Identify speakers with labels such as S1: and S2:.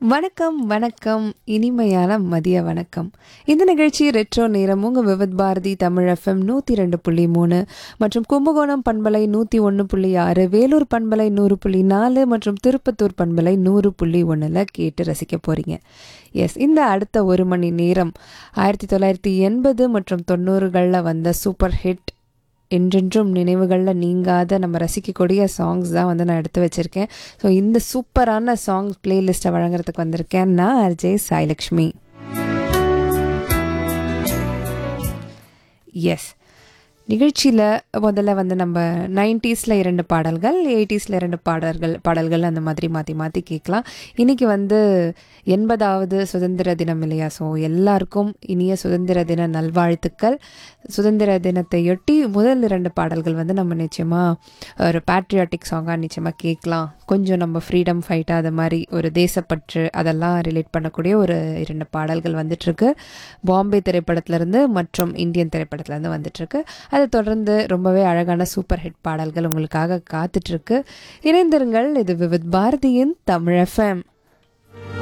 S1: வணக்கம் வணக்கம் இனிமையான மதிய வணக்கம் இந்த நிகழ்ச்சி ரெட்ரோ நேரம் உங்கள் விவித் பாரதி தமிழ் எஃப்எம் நூற்றி ரெண்டு புள்ளி மூணு மற்றும் கும்பகோணம் பண்பலை நூற்றி ஒன்று புள்ளி ஆறு வேலூர் பண்பலை நூறு புள்ளி நாலு மற்றும் திருப்பத்தூர் பண்பலை நூறு புள்ளி ஒன்றில் கேட்டு ரசிக்க போகிறீங்க எஸ் இந்த அடுத்த ஒரு மணி நேரம் ஆயிரத்தி தொள்ளாயிரத்தி எண்பது மற்றும் தொண்ணூறுகளில் வந்த சூப்பர் ஹிட் என்றென்றும் நினைவுகளில் நீங்காத நம்ம ரசிக்கக்கூடிய சாங்ஸ் தான் வந்து நான் எடுத்து வச்சுருக்கேன் ஸோ இந்த சூப்பரான சாங்ஸ் பிளேலிஸ்ட்டை வழங்குறதுக்கு வந்திருக்கேன் நான் அர்ஜே சாய்லக்ஷ்மி எஸ் நிகழ்ச்சியில் முதல்ல வந்து நம்ம நைன்ட்டீஸில் இரண்டு பாடல்கள் எயிட்டிஸில் இரண்டு பாடல்கள் பாடல்கள் அந்த மாதிரி மாற்றி மாற்றி கேட்கலாம் இன்றைக்கி வந்து எண்பதாவது சுதந்திர தினம் இல்லையா ஸோ எல்லாருக்கும் இனிய சுதந்திர தின நல்வாழ்த்துக்கள் சுதந்திர தினத்தையொட்டி முதல் இரண்டு பாடல்கள் வந்து நம்ம நிச்சயமாக ஒரு பேட்ரியாட்டிக் சாங்காக நிச்சயமாக கேட்கலாம் கொஞ்சம் நம்ம ஃப்ரீடம் ஃபைட்டாக அது மாதிரி ஒரு தேசப்பற்று அதெல்லாம் ரிலேட் பண்ணக்கூடிய ஒரு இரண்டு பாடல்கள் வந்துட்டுருக்கு பாம்பே திரைப்படத்துலேருந்து மற்றும் இந்தியன் திரைப்படத்துலேருந்து வந்துட்டுருக்கு அதை தொடர்ந்து ரொம்பவே அழகான சூப்பர் ஹிட் பாடல்கள் உங்களுக்காக காத்துட்ருக்கு இணைந்திருங்கள் இது விவித் பாரதியின் தமிழ் எஃப்எம்